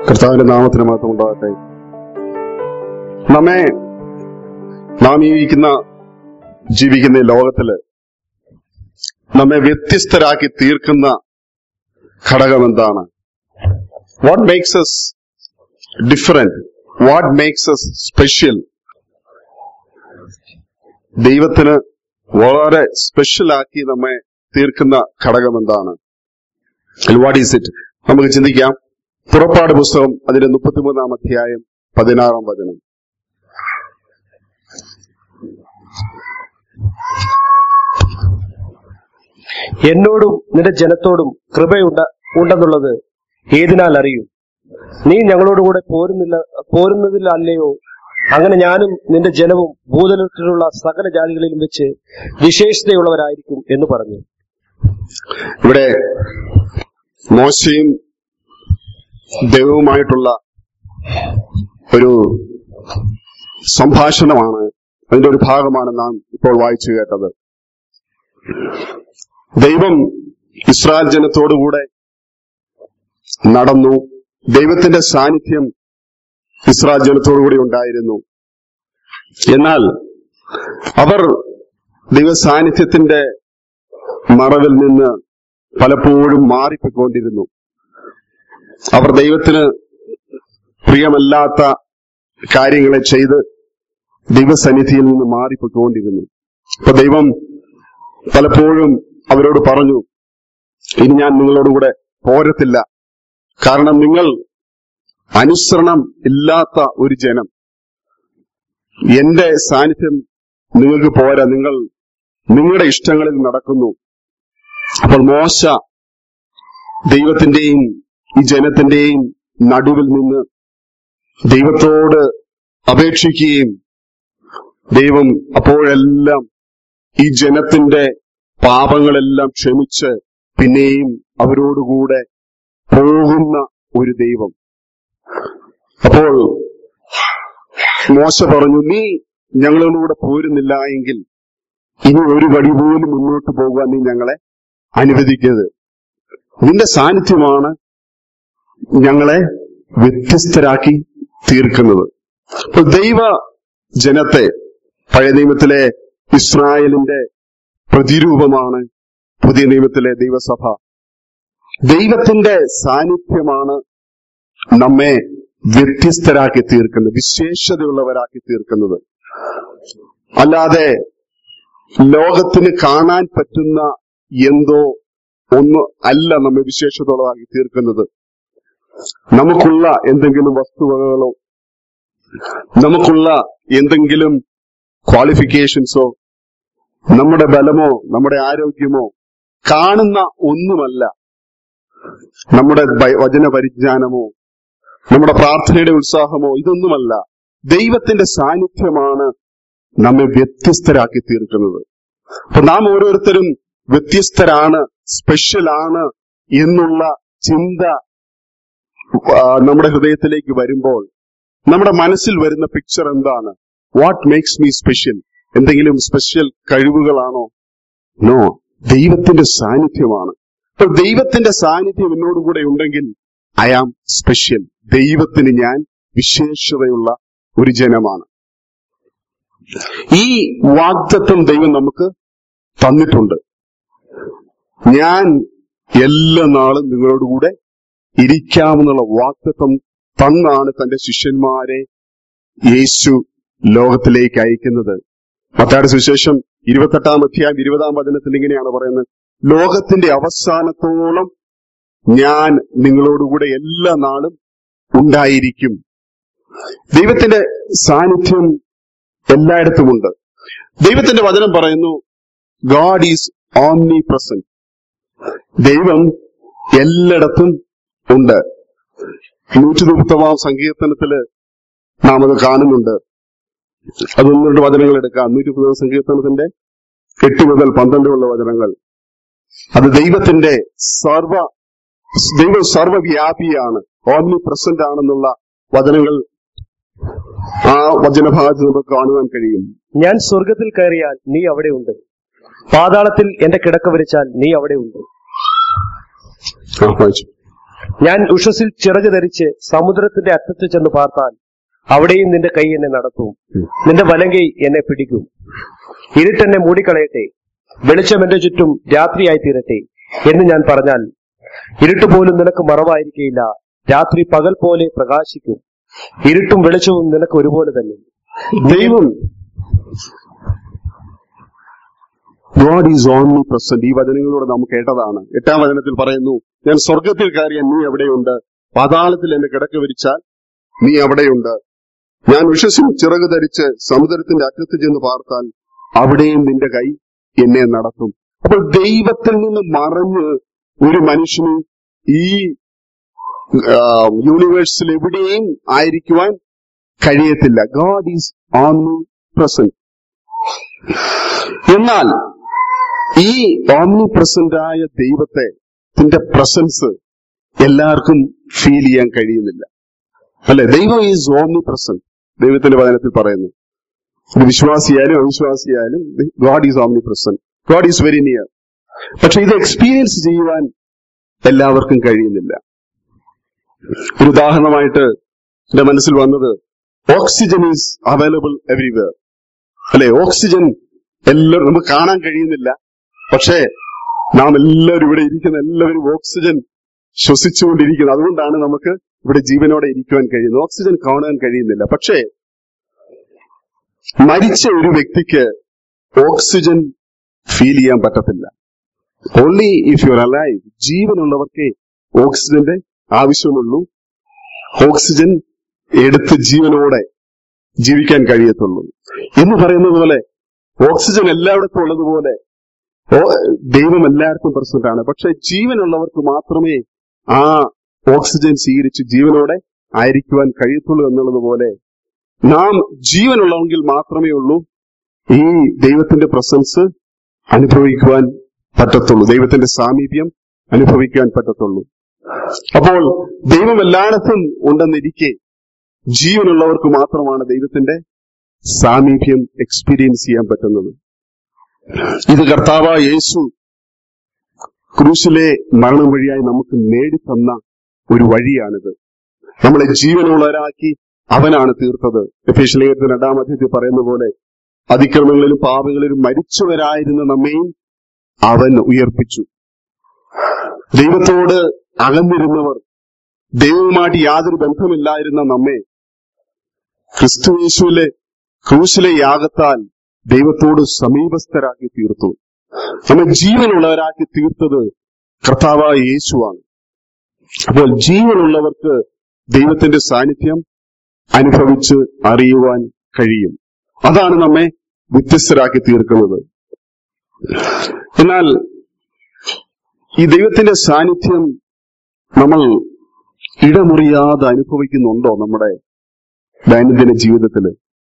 കർത്താവിന്റെ നാമത്തിന് മാത്രം ഉണ്ടാകട്ടെ നമ്മെ നാം ജീവിക്കുന്ന ജീവിക്കുന്ന ഈ ലോകത്തില് നമ്മെ വ്യത്യസ്തരാക്കി തീർക്കുന്ന ഘടകം എന്താണ് what makes us different what makes us special ദൈവത്തിന് വളരെ സ്പെഷ്യലാക്കി നമ്മെ തീർക്കുന്ന ഘടകം എന്താണ് വാട്ട് ഈസ് ഇറ്റ് നമുക്ക് ചിന്തിക്കാം പുറപ്പാട് പുസ്തകം അതിന്റെ മുപ്പത്തിമൂന്നാം അധ്യായം പതിനാറാം വചനം എന്നോടും നിന്റെ ജനത്തോടും കൃപയുണ്ട ഉണ്ടെന്നുള്ളത് ഏതിനാൽ അറിയൂ നീ ഞങ്ങളോടുകൂടെ പോരുന്നില്ല പോരുന്നതിലല്ലയോ അങ്ങനെ ഞാനും നിന്റെ ജനവും ഭൂതലത്തിലുള്ള സകല ജാതികളിലും വെച്ച് വിശേഷതയുള്ളവരായിരിക്കും എന്ന് പറഞ്ഞു ഇവിടെ മോശയും ദൈവവുമായിട്ടുള്ള ഒരു സംഭാഷണമാണ് അതിന്റെ ഒരു ഭാഗമാണ് നാം ഇപ്പോൾ വായിച്ചു കേട്ടത് ദൈവം ഇസ്രായേൽ ജനത്തോടുകൂടെ നടന്നു ദൈവത്തിന്റെ സാന്നിധ്യം ഇസ്രായേൽ ജനത്തോടുകൂടി ഉണ്ടായിരുന്നു എന്നാൽ അവർ ദൈവ സാന്നിധ്യത്തിന്റെ മറവിൽ നിന്ന് പലപ്പോഴും മാറിപ്പോയിക്കൊണ്ടിരുന്നു അവർ ദൈവത്തിന് പ്രിയമല്ലാത്ത കാര്യങ്ങളെ ചെയ്ത് ദൈവസന്നിധിയിൽ നിന്ന് മാറിപ്പോയിക്കൊണ്ടിരുന്നു അപ്പൊ ദൈവം പലപ്പോഴും അവരോട് പറഞ്ഞു ഇനി ഞാൻ നിങ്ങളോടുകൂടെ പോരത്തില്ല കാരണം നിങ്ങൾ അനുസരണം ഇല്ലാത്ത ഒരു ജനം എന്റെ സാന്നിധ്യം നിങ്ങൾക്ക് പോരാ നിങ്ങൾ നിങ്ങളുടെ ഇഷ്ടങ്ങളിൽ നടക്കുന്നു അപ്പോൾ മോശ ദൈവത്തിന്റെയും ഈ ജനത്തിന്റെയും നടുവിൽ നിന്ന് ദൈവത്തോട് അപേക്ഷിക്കുകയും ദൈവം അപ്പോഴെല്ലാം ഈ ജനത്തിന്റെ പാപങ്ങളെല്ലാം ക്ഷമിച്ച് പിന്നെയും അവരോടുകൂടെ പോകുന്ന ഒരു ദൈവം അപ്പോൾ മോശ പറഞ്ഞു നീ ഞങ്ങളോടുകൂടെ പോരുന്നില്ല എങ്കിൽ ഇനി ഒരു വടി പോലും മുന്നോട്ട് പോകാൻ നീ ഞങ്ങളെ അനുവദിക്കരുത് നിന്റെ സാന്നിധ്യമാണ് ഞങ്ങളെ വ്യത്യസ്തരാക്കി തീർക്കുന്നത് അപ്പോൾ ദൈവ ജനത്തെ പഴയ നിയമത്തിലെ ഇസ്രായേലിന്റെ പ്രതിരൂപമാണ് പുതിയ നിയമത്തിലെ ദൈവസഭ ദൈവത്തിന്റെ സാന്നിധ്യമാണ് നമ്മെ വ്യത്യസ്തരാക്കി തീർക്കുന്നത് വിശേഷതയുള്ളവരാക്കി തീർക്കുന്നത് അല്ലാതെ ലോകത്തിന് കാണാൻ പറ്റുന്ന എന്തോ ഒന്ന് അല്ല നമ്മെ വിശേഷതയുള്ളതാക്കി തീർക്കുന്നത് നമുക്കുള്ള എന്തെങ്കിലും വസ്തുവകകളോ നമുക്കുള്ള എന്തെങ്കിലും ക്വാളിഫിക്കേഷൻസോ നമ്മുടെ ബലമോ നമ്മുടെ ആരോഗ്യമോ കാണുന്ന ഒന്നുമല്ല നമ്മുടെ ബൈ- വചന പരിജ്ഞാനമോ നമ്മുടെ പ്രാർത്ഥനയുടെ ഉത്സാഹമോ ഇതൊന്നുമല്ല ദൈവത്തിന്റെ സാന്നിധ്യമാണ് നമ്മെ വ്യത്യസ്തരാക്കി തീർക്കുന്നത് അപ്പൊ നാം ഓരോരുത്തരും വ്യത്യസ്തരാണ് സ്പെഷ്യലാണ് എന്നുള്ള ചിന്ത ആ, നമ്മുടെ ഹൃദയത്തിലേക്ക് വരുമ്പോൾ നമ്മുടെ മനസ്സിൽ വരുന്ന പിക്ചർ എന്താണ് വാട്ട് മേക്സ് മീ സ്പെഷ്യൽ എന്തെങ്കിലും സ്പെഷ്യൽ കഴിവുകളാണോ നോ ദൈവത്തിന്റെ സാന്നിധ്യമാണ് അപ്പൊ ദൈവത്തിന്റെ സാന്നിധ്യം എന്നോടുകൂടെ ഉണ്ടെങ്കിൽ ഐ ആം സ്പെഷ്യൽ ദൈവത്തിന് ഞാൻ വിശേഷതയുള്ള ഒരു ജനമാണ് ഈ വാഗ്ദത്വം ദൈവം നമുക്ക് തന്നിട്ടുണ്ട് ഞാൻ എല്ലാ നാളും നിങ്ങളോടുകൂടെ ഇരിക്കാമെന്നുള്ള വാഗ്ദത്വം തന്നാണ് തന്റെ ശിഷ്യന്മാരെ യേശു ലോകത്തിലേക്ക് അയക്കുന്നത് മത്തായുടെ സുവിശേഷം ഇരുപത്തെട്ടാം അധ്യായം ഇരുപതാം വചനത്തിൽ ഇങ്ങനെയാണ് പറയുന്നത് ലോകത്തിന്റെ അവസാനത്തോളം ഞാൻ നിങ്ങളോടുകൂടെ എല്ലാ നാളും ഉണ്ടായിരിക്കും ദൈവത്തിന്റെ സാന്നിധ്യം എല്ലായിടത്തുമുണ്ട് ദൈവത്തിന്റെ വചനം പറയുന്നു ഗാഡ് ഈസ് ഓംനി പ്രസന്റ് ദൈവം എല്ലായിടത്തും ഉണ്ട് നൂറ്റി മുപ്പത്തമാം സങ്കീർത്തനത്തില് നാം അത് കാണുന്നുണ്ട് അത് ഒന്ന് രണ്ട് വചനങ്ങൾ എടുക്കാം നൂറ്റി മുപ്പതാം സങ്കീർത്തനത്തിന്റെ എട്ട് മുതൽ പന്ത്രണ്ട് ഉള്ള വചനങ്ങൾ അത് ദൈവത്തിന്റെ സർവ ദൈവം സർവവ്യാപിയാണ് ഓംനി പ്രസന്റ് ആണെന്നുള്ള വചനങ്ങൾ ആ വചനഭാഗത്ത് നമുക്ക് കാണുവാൻ കഴിയും ഞാൻ സ്വർഗത്തിൽ കയറിയാൽ നീ അവിടെ ഉണ്ട് പാതാളത്തിൽ എന്റെ കിടക്ക വരച്ചാൽ നീ അവിടെ ഉണ്ട് ആ, വായിച്ചു. ഞാൻ ഉഷസിൽ ചിറക് ധരിച്ച് സമുദ്രത്തിന്റെ അറ്റത്ത് ചെന്ന് പാർത്താൽ അവിടെയും നിന്റെ കൈ എന്നെ നടത്തും നിന്റെ വലങ്കൈ എന്നെ പിടിക്കും ഇരുട്ടെന്നെ മൂടിക്കളയട്ടെ വെളിച്ചം എന്റെ ചുറ്റും രാത്രിയായി തീരട്ടെ എന്ന് ഞാൻ പറഞ്ഞാൽ ഇരുട്ട് പോലും നിനക്ക് മറവായിരിക്കയില്ല രാത്രി പകൽ പോലെ പ്രകാശിക്കും ഇരുട്ടും വെളിച്ചവും നിനക്ക് ഒരുപോലെ തന്നെ ദൈവം ഗോഡ് ഈസ് ഓൺലി പ്രസന്റ് ഈ വചനങ്ങളിലൂടെ നാം കേട്ടതാണ് എട്ടാം വചനത്തിൽ പറയുന്നു ഞാൻ സ്വർഗത്തിൽ കയറിയ നീ എവിടെയുണ്ട് പാതാളത്തിൽ എന്നെ കിടക്ക വിരിച്ചാൽ നീ അവിടെയുണ്ട് ഞാൻ വിശ്വസിൽ ചിറക് ധരിച്ച് സമുദ്രത്തിന്റെ അറ്റത്ത് ചെന്ന് പാർത്താൽ അവിടെയും നിന്റെ കൈ എന്നെ നടത്തും അപ്പോൾ ദൈവത്തിൽ നിന്ന് മറഞ്ഞ് ഒരു മനുഷ്യന് ഈ യൂണിവേഴ്സിൽ എവിടെയും ആയിരിക്കുവാൻ കഴിയത്തില്ല ഗോഡ് ഈസ് ഓൺലി പ്രസന്റ് എന്നാൽ ഈ ഓംനി പ്രസന്റ് ആയ ദൈവത്തെ ത്തിന്റെ പ്രസൻസ് എല്ലാവർക്കും ഫീൽ ചെയ്യാൻ കഴിയുന്നില്ല അല്ലെ ദൈവം ഈസ് ഓംനി പ്രസന്റ് ദൈവത്തിന്റെ വചനത്തിൽ പറയുന്നു ഇത് വിശ്വാസിയായാലും അവിശ്വാസിയായാലും God is omnipresent God is very near പക്ഷെ ഇത് എക്സ്പീരിയൻസ് ചെയ്യുവാൻ എല്ലാവർക്കും കഴിയുന്നില്ല ഒരു ഉദാഹരണമായിട്ട് എന്റെ മനസ്സിൽ വന്നത് ഓക്സിജൻ ഈസ് അവൈലബിൾ എവറിവെയർ അല്ലെ ഓക്സിജൻ എല്ലാവരും നമുക്ക് കാണാൻ കഴിയുന്നില്ല പക്ഷേ നാം എല്ലാവരും ഇവിടെ ഇരിക്കുന്ന എല്ലാവരും ഓക്സിജൻ ശ്വസിച്ചുകൊണ്ടിരിക്കുന്നത് അതുകൊണ്ടാണ് നമുക്ക് ഇവിടെ ജീവനോടെ ഇരിക്കുവാൻ കഴിയുന്നത് ഓക്സിജൻ കാണാൻ കഴിയുന്നില്ല പക്ഷേ മരിച്ച ഒരു വ്യക്തിക്ക് ഓക്സിജൻ ഫീൽ ചെയ്യാൻ പറ്റത്തില്ല only if you are alive ജീവനുള്ളവർക്കേ ഓക്സിജന്റെ ആവശ്യമുള്ളൂ ഓക്സിജൻ എടുത്ത് ജീവനോടെ ജീവിക്കാൻ കഴിയത്തുള്ളൂ എന്ന് പറയുന്നത് പോലെ ഓക്സിജൻ എല്ലായിടത്തും ഉള്ളതുപോലെ ഓ- ദൈവം എല്ലായിടത്തും പ്രസന്റ് ആണ് പക്ഷെ ജീവനുള്ളവർക്ക് മാത്രമേ ആ ഓക്സിജൻ സ്വീകരിച്ച് ജീവനോടെ ആയിരിക്കുവാൻ കഴിയത്തുള്ളൂ എന്നുള്ളത് പോലെ നാം ജീവനുള്ളവെങ്കിൽ മാത്രമേ ഉള്ളൂ ഈ ദൈവത്തിന്റെ പ്രസൻസ് അനുഭവിക്കുവാൻ പറ്റത്തുള്ളൂ ദൈവത്തിന്റെ സാമീപ്യം അനുഭവിക്കാൻ പറ്റത്തുള്ളൂ അപ്പോൾ ദൈവം എല്ലായിടത്തും ഉണ്ടെന്നിരിക്കെ ജീവനുള്ളവർക്ക് മാത്രമാണ് ദൈവത്തിന്റെ സാമീപ്യം എക്സ്പീരിയൻസ് ചെയ്യാൻ പറ്റുന്നത് ഇത് കർത്താവ യേശു ക്രൂശിലെ മരണം വഴിയായി നമുക്ക് നേടിത്തന്ന ഒരു വഴിയാണിത് നമ്മളെ ജീവനുള്ളവരാക്കി അവനാണ് തീർത്തത് എഫേഷ്യലേഖനത്തിന്റെ രണ്ടാം അധ്യയത്തിൽ പറയുന്ന പോലെ അതിക്രമങ്ങളിലും പാപങ്ങളിലും മരിച്ചവരായിരുന്ന നമ്മെയും അവൻ ഉയർപ്പിച്ചു ദൈവത്തോട് അകന്നിരുന്നവർ ദൈവവുമായിട്ട് യാതൊരു ബന്ധമില്ലായിരുന്ന നമ്മെ ക്രിസ്തുയേശുവിലെ ക്രൂശിലെ യാഗത്താൽ ദൈവത്തോട് സമീപസ്ഥരാക്കി തീർത്തു നമ്മെ ജീവനുള്ളവരാക്കി തീർത്തത് കർത്താവായ യേശുവാണ് അപ്പോൾ ജീവനുള്ളവർക്ക് ദൈവത്തിന്റെ സാന്നിധ്യം അനുഭവിച്ച് അറിയുവാൻ കഴിയും അതാണ് നമ്മെ വ്യത്യസ്തരാക്കി തീർക്കുന്നത് എന്നാൽ ഈ ദൈവത്തിന്റെ സാന്നിധ്യം നമ്മൾ ഇടമുറിയാതെ അനുഭവിക്കുന്നുണ്ടോ നമ്മുടെ ദൈനംദിന ജീവിതത്തില്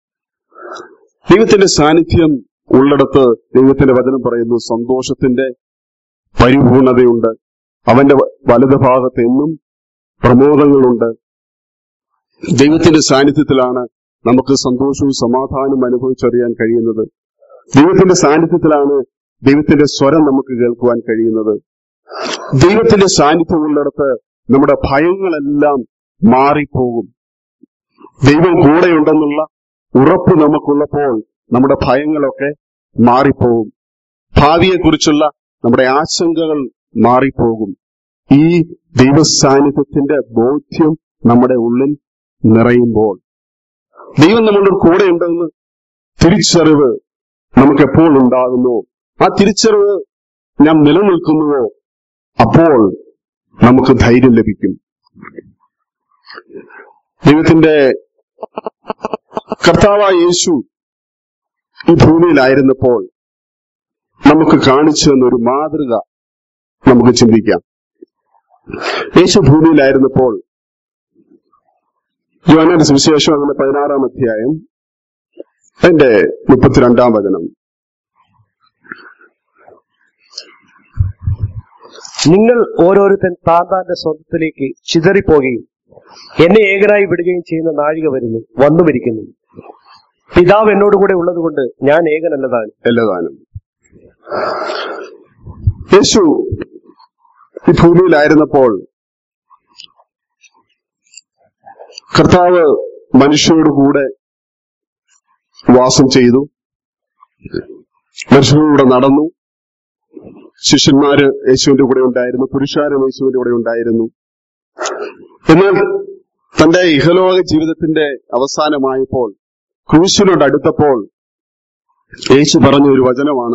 ദൈവത്തിന്റെ സാന്നിധ്യം ഉള്ളിടത്ത് ദൈവത്തിന്റെ വചനം പറയുന്നു സന്തോഷത്തിന്റെ പരിപൂർണതയുണ്ട് അവന്റെ വ- വലത് ഭാഗത്ത് എന്നും പ്രമോദങ്ങളുണ്ട് ദൈവത്തിന്റെ സാന്നിധ്യത്തിലാണ് നമുക്ക് സന്തോഷവും സമാധാനവും അനുഭവിച്ചറിയാൻ കഴിയുന്നത് ദൈവത്തിന്റെ സാന്നിധ്യത്തിലാണ് ദൈവത്തിന്റെ സ്വരം നമുക്ക് കേൾക്കുവാൻ കഴിയുന്നത് ദൈവത്തിന്റെ സാന്നിധ്യമുള്ളിടത്ത് നമ്മുടെ ഭയങ്ങളെല്ലാം മാറിപ്പോകും ദൈവം കൂടെയുണ്ടെന്നുള്ള ഉറപ്പ് നമുക്കുള്ളപ്പോൾ നമ്മുടെ ഭയങ്ങളൊക്കെ മാറിപ്പോകും ഭാവിയെക്കുറിച്ചുള്ള നമ്മുടെ ആശങ്കകൾ മാറിപ്പോകും ഈ ദൈവസാന്നിധ്യത്തിന്റെ ബോധ്യം നമ്മുടെ ഉള്ളിൽ നിറയുമ്പോൾ ദൈവം നമ്മളുടെ കൂടെ ഉണ്ടെന്ന് തിരിച്ചറിവ് നമുക്ക് എപ്പോൾ ഉണ്ടാകുന്നു ആ തിരിച്ചറിവ് ഞാൻ നിലനിൽക്കുന്നുവോ അപ്പോൾ നമുക്ക് ധൈര്യം ലഭിക്കും ദൈവത്തിന്റെ കർത്താവായ യേശു ഈ ഭൂമിയിലായിരുന്നപ്പോൾ നമുക്ക് കാണിച്ചു തന്ന ഒരു മാതൃക നമുക്ക് ചിന്തിക്കാം യേശു ഭൂമിയിലായിരുന്നപ്പോൾ യോഹന്നാന്റെ സുവിശേഷം അതിന്റെ പതിനാറാം അധ്യായം അതിന്റെ മുപ്പത്തിരണ്ടാം വചനം നിങ്ങൾ ഓരോരുത്തൻ താൻ താന്റെ സ്വന്തത്തിലേക്ക് ചിതറിപ്പോകുകയും എന്നെ ഏകനായി വിടുകയും ചെയ്യുന്ന നാഴിക വരുന്നു വന്നുമിരിക്കുന്നു പിതാവ് എന്നോട് കൂടെ ഉള്ളതുകൊണ്ട് ഞാൻ ഏകനല്ലതാണ് എല്ലാതാനും യേശു ഈ ഭൂമിയിലായിരുന്നപ്പോൾ കർത്താവ് മനുഷ്യരോട് കൂടെ വാസം ചെയ്തു മനുഷ്യരോട് നടന്നു ശിഷ്യന്മാര് യേശുവിന്റെ കൂടെ ഉണ്ടായിരുന്നു പുരുഷാരം യേശുവിന്റെ കൂടെ ഉണ്ടായിരുന്നു എന്നാൽ തന്റെ ഇഹലോക ജീവിതത്തിന്റെ അവസാനമായപ്പോൾ ക്രൂശിനോട് അടുത്തപ്പോൾ യേശു പറഞ്ഞ ഒരു വചനമാണ്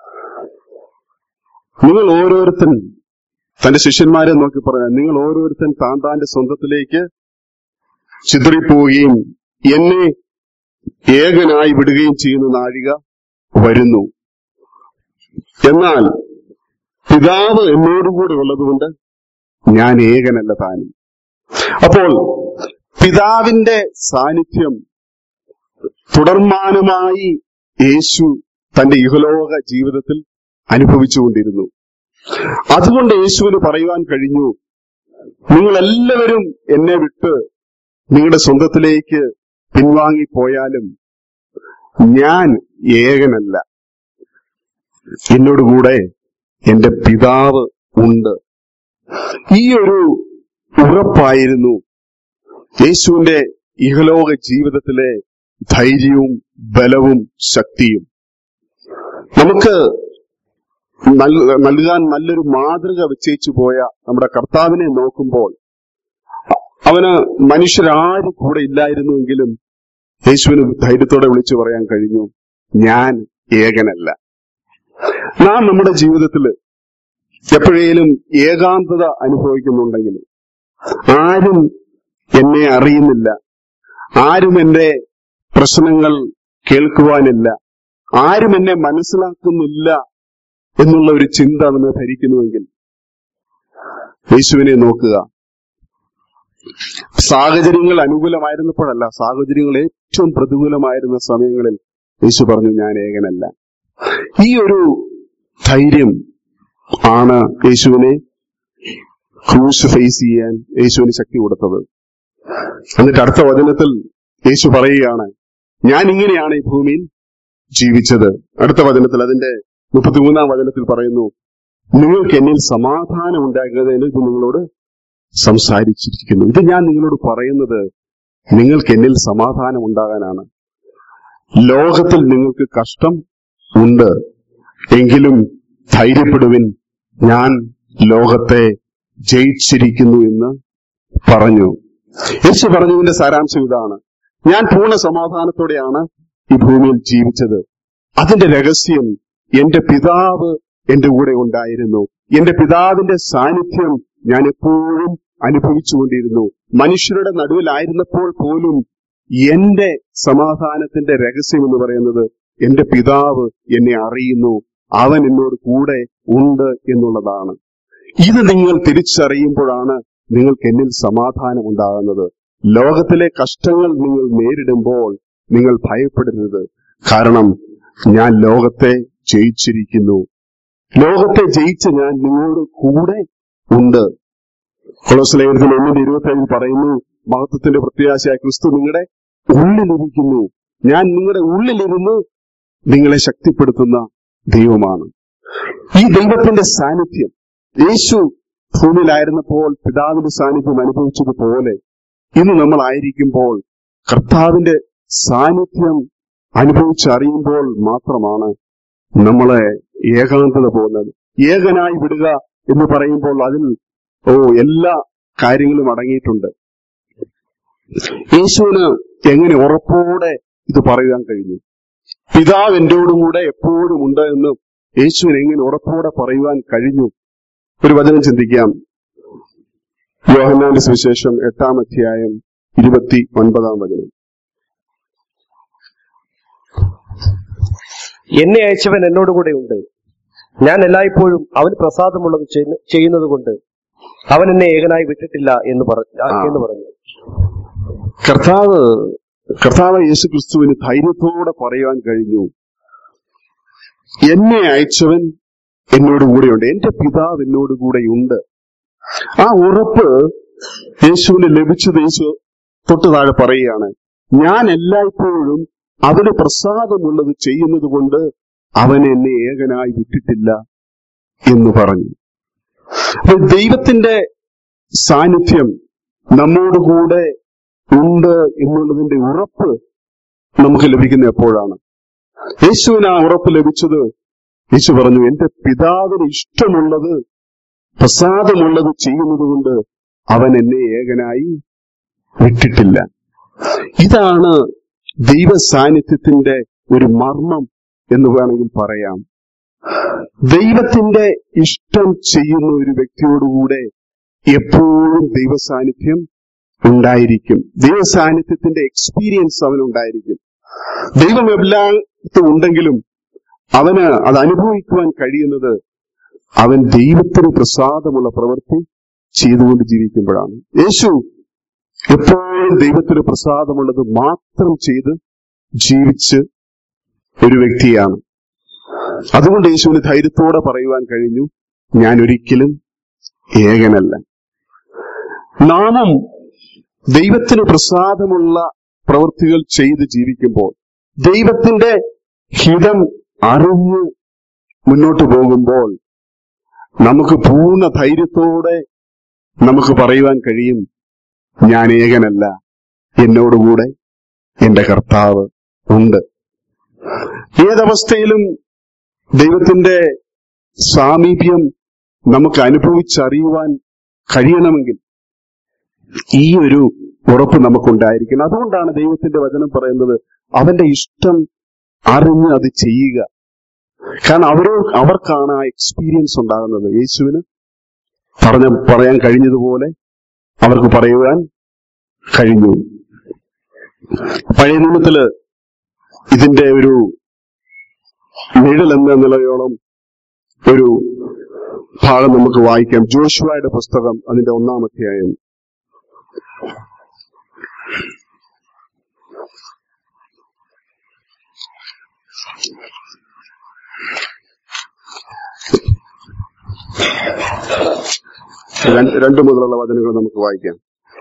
നിങ്ങൾ ഓരോരുത്തൻ തന്റെ ശിഷ്യന്മാരെ നോക്കി പറഞ്ഞ നിങ്ങൾ ഓരോരുത്തൻ താൻ താന്റെ സ്വന്തത്തിലേക്ക് ചിതറിപ്പോവുകയും എന്നെ ഏകനായി വിടുകയും ചെയ്യുന്ന നാഴിക വരുന്നു എന്നാൽ പിതാവ് എന്നോടുകൂടെ ഉള്ളതുകൊണ്ട് ഞാൻ ഏകനല്ല താനും അപ്പോൾ പിതാവിന്റെ സാന്നിധ്യം തുടർമാനമായി യേശു തന്റെ ഇഹലോക ജീവിതത്തിൽ അനുഭവിച്ചുകൊണ്ടിരുന്നു അതുകൊണ്ട് യേശുവിന് പറയുവാൻ കഴിഞ്ഞു നിങ്ങൾ എല്ലാവരും എന്നെ വിട്ട് നിങ്ങളുടെ സ്വന്തത്തിലേക്ക് പിൻവാങ്ങിപ്പോയാലും ഞാൻ ഏകനല്ല എന്നോടുകൂടെ എന്റെ പിതാവ് ഉണ്ട് ഈ ഒരു ഉറപ്പായിരുന്നു യേശുവിന്റെ ഇഹലോക ജീവിതത്തിലെ ധൈര്യവും ബലവും ശക്തിയും നമുക്ക് നൽ- നൽകാൻ നല്ലൊരു മാതൃക വെച്ചേച്ചു പോയ നമ്മുടെ കർത്താവിനെ നോക്കുമ്പോൾ അവന് മനുഷ്യരാരും കൂടെ ഇല്ലായിരുന്നുവെങ്കിലും യേശുവിന് ധൈര്യത്തോടെ വിളിച്ചു പറയാൻ കഴിഞ്ഞു ഞാൻ ഏകനല്ല നാം നമ്മുടെ ജീവിതത്തിൽ എപ്പോഴേലും ഏകാന്തത അനുഭവിക്കുന്നുണ്ടെങ്കിൽ ആരും എന്നെ അറിയുന്നില്ല ആരും എന്റെ പ്രശ്നങ്ങൾ കേൾക്കുവാനില്ല ആരും എന്നെ മനസ്സിലാക്കുന്നില്ല എന്നുള്ള ഒരു ചിന്ത നമ്മെ ധരിക്കുന്നുവെങ്കിൽ യേശുവിനെ നോക്കുക സാഹചര്യങ്ങൾ അനുകൂലമായിരുന്നപ്പോഴല്ല സാഹചര്യങ്ങൾ ഏറ്റവും പ്രതികൂലമായിരുന്ന സമയങ്ങളിൽ യേശു പറഞ്ഞു ഞാൻ ഏകനല്ല ഈ ഒരു ധൈര്യം ആണ് യേശുവിനെ ക്രൂസ് ഫേസ് ചെയ്യാൻ യേശുവിന് ശക്തി കൊടുത്തത് എന്നിട്ട് അടുത്ത വചനത്തിൽ യേശു പറയുകയാണ് ഞാൻ ഇങ്ങനെയാണ് ഈ ഭൂമിയിൽ ജീവിച്ചത് അടുത്ത വചനത്തിൽ അതിന്റെ മുപ്പത്തിമൂന്നാം വചനത്തിൽ പറയുന്നു നിങ്ങൾക്ക് എന്നിൽ സമാധാനം ഉണ്ടാകുന്നതിന് ഇത് നിങ്ങളോട് സംസാരിച്ചിരിക്കുന്നു ഇത് ഞാൻ നിങ്ങളോട് പറയുന്നത് നിങ്ങൾക്ക് എന്നിൽ സമാധാനം ഉണ്ടാകാനാണ് ലോകത്തിൽ നിങ്ങൾക്ക് കഷ്ടം ഉണ്ട് എങ്കിലും ധൈര്യപ്പെടുവിൻ ഞാൻ ലോകത്തെ ജയിച്ചിരിക്കുന്നു എന്ന് പറഞ്ഞു യേശു പറഞ്ഞതിന്റെ സാരാംശം ഇതാണ് ഞാൻ പൂർണ്ണ സമാധാനത്തോടെയാണ് ഈ ഭൂമിയിൽ ജീവിച്ചത് അതിന്റെ രഹസ്യം എന്റെ പിതാവ് എന്റെ കൂടെ ഉണ്ടായിരുന്നു എന്റെ പിതാവിന്റെ സാന്നിധ്യം ഞാൻ എപ്പോഴും അനുഭവിച്ചുകൊണ്ടിരുന്നു മനുഷ്യരുടെ നടുവിലായിരുന്നപ്പോൾ പോലും എന്റെ സമാധാനത്തിന്റെ രഹസ്യം എന്ന് പറയുന്നത് എന്റെ പിതാവ് എന്നെ അറിയുന്നു അവൻ എന്നോട് കൂടെ ഉണ്ട് എന്നുള്ളതാണ് ഇത് നിങ്ങൾ തിരിച്ചറിയുമ്പോഴാണ് നിങ്ങൾക്ക് എന്നിൽ സമാധാനം ഉണ്ടാകുന്നത് ലോകത്തിലെ കഷ്ടങ്ങൾ നിങ്ങൾ നേരിടുമ്പോൾ നിങ്ങൾ ഭയപ്പെടരുത് കാരണം ഞാൻ ലോകത്തെ ജയിച്ചിരിക്കുന്നു ലോകത്തെ ജയിച്ച് ഞാൻ നിങ്ങളോട് കൂടെ ഉണ്ട് കൊളോസ്ലേഖനത്തിൽ ഒന്നിന്റെ ഇരുപത്തി ഏഴിൽ പറയുന്നു മഹത്വത്തിന്റെ പ്രത്യാശയായ ക്രിസ്തു നിങ്ങളുടെ ഉള്ളിലിരിക്കുന്നു ഞാൻ നിങ്ങളുടെ ഉള്ളിലിരുന്ന് നിങ്ങളെ ശക്തിപ്പെടുത്തുന്ന ദൈവമാണ് ഈ ദൈവത്തിന്റെ സാന്നിധ്യം യേശു ഭൂമിയിലായിരുന്നപ്പോൾ പിതാവിന്റെ സാന്നിധ്യം അനുഭവിച്ചതുപോലെ ഇന്ന് നമ്മൾ ആയിരിക്കുമ്പോൾ കർത്താവിന്റെ സാന്നിധ്യം അനുഭവിച്ചറിയുമ്പോൾ മാത്രമാണ് നമ്മളെ ഏകാന്തത പോകുന്നത് ഏകനായി വിടുക എന്ന് പറയുമ്പോൾ അതിൽ ഓ എല്ലാ കാര്യങ്ങളും അടങ്ങിയിട്ടുണ്ട് യേശുവിന് എങ്ങനെ ഉറപ്പോടെ ഇത് പറയുവാൻ കഴിഞ്ഞു പിതാവ് എന്റോടുകൂടെ എപ്പോഴും ഉണ്ട് എന്ന് യേശുവിന് എങ്ങനെ ഉറപ്പോടെ പറയുവാൻ കഴിഞ്ഞു ഒരു വചനം ചിന്തിക്കാം യോഹന്നാന്റെ സുവിശേഷം എട്ടാം അധ്യായം ഇരുപത്തി ഒൻപതാം വചനം എന്നെ അയച്ചവൻ എന്നോടുകൂടെ ഉണ്ട് ഞാൻ എല്ലായ്പ്പോഴും അവൻ പ്രസാദമുള്ളത് ചെയ്യുന്നത് കൊണ്ട് അവൻ എന്നെ ഏകനായി വിട്ടിട്ടില്ല എന്ന് പറഞ്ഞു ആ. എന്ന് പറഞ്ഞു കർത്താവ് കർത്താവ് യേശു ക്രിസ്തുവിന് ധൈര്യത്തോടെ പറയുവാൻ കഴിഞ്ഞു എന്നെ അയച്ചവൻ എന്നോട് കൂടെയുണ്ട് എന്റെ പിതാവ് എന്നോട് കൂടെയുണ്ട് ആ ഉറപ്പ് യേശുവിന് ലഭിച്ചത് യേശു തൊട്ട് താഴെ പറയുകയാണ് ഞാൻ എല്ലായ്പ്പോഴും അവന് പ്രസാദമുള്ളത് ചെയ്യുന്നത് കൊണ്ട് അവൻ എന്നെ ഏകനായി വിട്ടിട്ടില്ല എന്ന് പറഞ്ഞു അപ്പോൾ ദൈവത്തിന്റെ സാന്നിധ്യം നമ്മോടുകൂടെ ഉണ്ട് എന്നുള്ളതിന്റെ ഉറപ്പ് നമുക്ക് ലഭിക്കുന്ന എപ്പോഴാണ് യേശുവിന് ആ ഉറപ്പ് ലഭിച്ചത് യേശു പറഞ്ഞു എന്റെ പിതാവിന് ഇഷ്ടമുള്ളത് പ്രസാദമുള്ളത് ചെയ്യുന്നത് കൊണ്ട് അവൻ എന്നെ ഏകനായി വിട്ടിട്ടില്ല ഇതാണ് ദൈവ സാന്നിധ്യത്തിന്റെ ഒരു മർമ്മം എന്ന് വേണമെങ്കിൽ പറയാം ദൈവത്തിന്റെ ഇഷ്ടം ചെയ്യുന്ന ഒരു വ്യക്തിയോടുകൂടെ എപ്പോഴും ദൈവ സാന്നിധ്യം ഉണ്ടായിരിക്കും ദൈവ സാന്നിധ്യത്തിന്റെ എക്സ്പീരിയൻസ് അവനുണ്ടായിരിക്കും ദൈവം എല്ലായിടത്തും ഉണ്ടെങ്കിലും അവന് അത് അനുഭവിക്കുവാൻ കഴിയുന്നത് അവൻ ദൈവത്തിന് പ്രസാദമുള്ള പ്രവൃത്തി ചെയ്തുകൊണ്ട് ജീവിക്കുമ്പോഴാണ് യേശു എപ്പോഴും ദൈവത്തിന് പ്രസാദമുള്ളത് മാത്രം ചെയ്ത് ജീവിച്ച് ഒരു വ്യക്തിയാണ് അതുകൊണ്ട് യേശുവിന് ധൈര്യത്തോടെ പറയുവാൻ കഴിഞ്ഞു ഞാൻ ഒരിക്കലും ഏകനല്ല നാമും ദൈവത്തിന് പ്രസാദമുള്ള പ്രവൃത്തികൾ ചെയ്ത് ജീവിക്കുമ്പോൾ ദൈവത്തിന്റെ ഹിതം അറിഞ്ഞ് മുന്നോട്ട് പോകുമ്പോൾ നമുക്ക് പൂർണ്ണ ധൈര്യത്തോടെ നമുക്ക് പറയുവാൻ കഴിയും ഞാൻ ഏകനല്ല എന്നോടുകൂടെ എന്റെ കർത്താവ് ഉണ്ട് ഏതവസ്ഥയിലും ദൈവത്തിന്റെ സാമീപ്യം നമുക്ക് അനുഭവിച്ചറിയുവാൻ കഴിയണമെങ്കിൽ ഈ ഒരു ഉറപ്പ് നമുക്കുണ്ടായിരിക്കണം അതുകൊണ്ടാണ് ദൈവത്തിന്റെ വചനം പറയുന്നത് അവന്റെ ഇഷ്ടം അറിഞ്ഞ് അത് ചെയ്യുക കാരണം അവരോ അവർക്കാണ് ആ എക്സ്പീരിയൻസ് ഉണ്ടാകുന്നത് യേശുവിന് പറഞ്ഞ പറയാൻ കഴിഞ്ഞതുപോലെ അവർക്ക് പറയുവാൻ കഴിഞ്ഞു പഴയ നിയമത്തില് ഇതിന്റെ ഒരു നിഴൽ എന്ന നിലയോളം ഒരു ഭാഗം നമുക്ക് വായിക്കാം ജോഷുവയുടെ പുസ്തകം അതിന്റെ ഒന്നാം അധ്യായം രണ്ട് രണ്ട് മുതലുള്ള വചനങ്ങൾ നമുക്ക് വായിക്കാം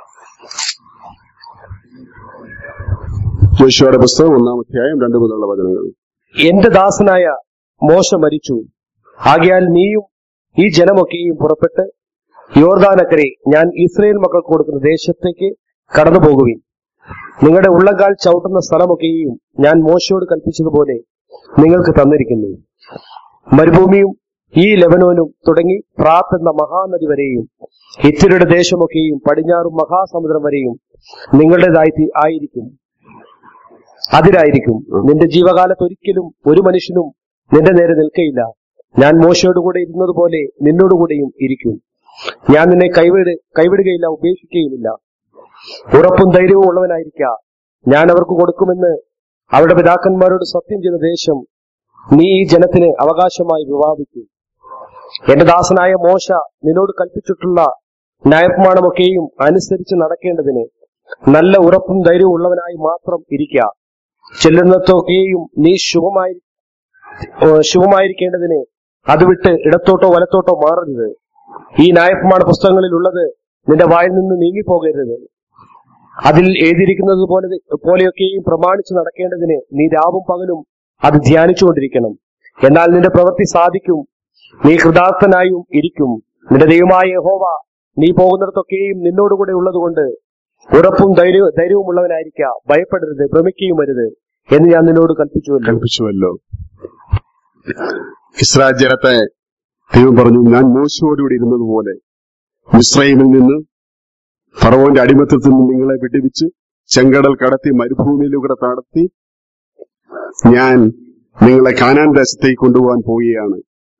ജോഷുവയുടെ പുസ്തകം ഒന്നാം അധ്യായം രണ്ട് മുതലുള്ള വചനങ്ങൾ എന്റെ ദാസനായ മോശ മരിച്ചു ആകയാൽ നീയും ഈ ജനമൊക്കെയും പുറപ്പെട്ട് യോർദാനക്കരെ ഞാൻ ഇസ്രയേൽ മക്കൾക്ക് കൊടുക്കുന്ന ദേശത്തേക്ക് കടന്നു പോകുവിൻ നിങ്ങളുടെ ഉള്ളങ്കാൽ ചവിട്ടുന്ന സ്ഥലമൊക്കെയും ഞാൻ മോശയോട് കൽപ്പിച്ചതുപോലെ നിങ്ങൾക്ക് തന്നിരിക്കുന്നു മരുഭൂമിയും ഈ ലെബനോനും തുടങ്ങി പ്രാത്ത് എന്ന മഹാനദി വരെയും ഇത്തിരിയുടെ ദേശമൊക്കെയും പടിഞ്ഞാറും മഹാസമുദ്രം വരെയും നിങ്ങളുടേതായി തീ- ആയിരിക്കും അതിരായിരിക്കും നിന്റെ ജീവകാലത്ത് ഒരിക്കലും ഒരു മനുഷ്യനും നിന്റെ നേരെ നിൽക്കയില്ല ഞാൻ മോശയോടുകൂടെ ഇരുന്നതുപോലെ നിന്നോടുകൂടെയും ഇരിക്കും ഞാൻ നിന്നെ കൈവിട് കൈവിടുകയില്ല ഉപേക്ഷിക്കുകയുമില്ല ഉറപ്പും ധൈര്യവും ഉള്ളവനായിരിക്ക ഞാൻ അവർക്ക് കൊടുക്കുമെന്ന് അവരുടെ പിതാക്കന്മാരോട് സത്യം ചെയ്ത ദേശം നീ ഈ ജനത്തിന് അവകാശമായി വിവാദിക്കും എന്റെ ദാസനായ മോശ നിന്നോട് കൽപ്പിച്ചിട്ടുള്ള ന്യായപ്രമാണമൊക്കെയും അനുസരിച്ച് നടക്കേണ്ടതിന് നല്ല ഉറപ്പും ധൈര്യവും ഉള്ളവനായി മാത്രം ഇരിക്കുക ചെല്ലുന്നിടത്തൊക്കെയും നീ ശുഭമായി ഏഹ് ശുഭമായിരിക്കേണ്ടതിന് അത് വിട്ട് ഇടത്തോട്ടോ വലത്തോട്ടോ മാറരുത് ഈ ന്യായപ്രമാണ പുസ്തകങ്ങളിൽ ഉള്ളത് നിന്റെ വായിൽ നിന്ന് നീങ്ങിപ്പോകരുത് അതിൽ എഴുതിയിരിക്കുന്നത് പോലെ പോലെയൊക്കെയും പ്രമാണിച്ച് നടക്കേണ്ടതിന് നീ രാവും പകലും അത് ധ്യാനിച്ചുകൊണ്ടിരിക്കണം എന്നാൽ നിന്റെ പ്രവൃത്തി സാധിക്കും നീ കൃതാർത്ഥനായും ഇരിക്കും നിന്റെ ദൈവമായ യഹോവ നീ പോകുന്നിടത്തൊക്കെയും നിന്നോടുകൂടെ ഉള്ളതുകൊണ്ട് ഉറപ്പും ധൈര്യ ധൈര്യവും ഉള്ളവനായിരിക്ക ഭയപ്പെടരുത് ഭ്രമിക്കുകയും അരുത് എന്ന് ഞാൻ നിന്നോട് കൽപ്പിച്ചുവല്ലോ കൽപ്പിച്ചുവല്ലോ ഇസ്രായേൽ ജനത്തെ ദൈവം പറഞ്ഞു ഞാൻ മോശയോടുകൂടി ഇരുന്നതുപോലെ മിശ്രൈമിൽ നിന്ന് ഫറവോന്റെ അടിമത്തത്തിൽ നിന്ന് നിങ്ങളെ വിടുവിച്ച് ചെങ്കടൽ കടത്തി മരുഭൂമിയിലൂടെ നടത്തി ഞാൻ നിങ്ങളെ കാനാൻ ദേശത്തേക്ക് കൊണ്ടുപോകാൻ പോവുകയാണ്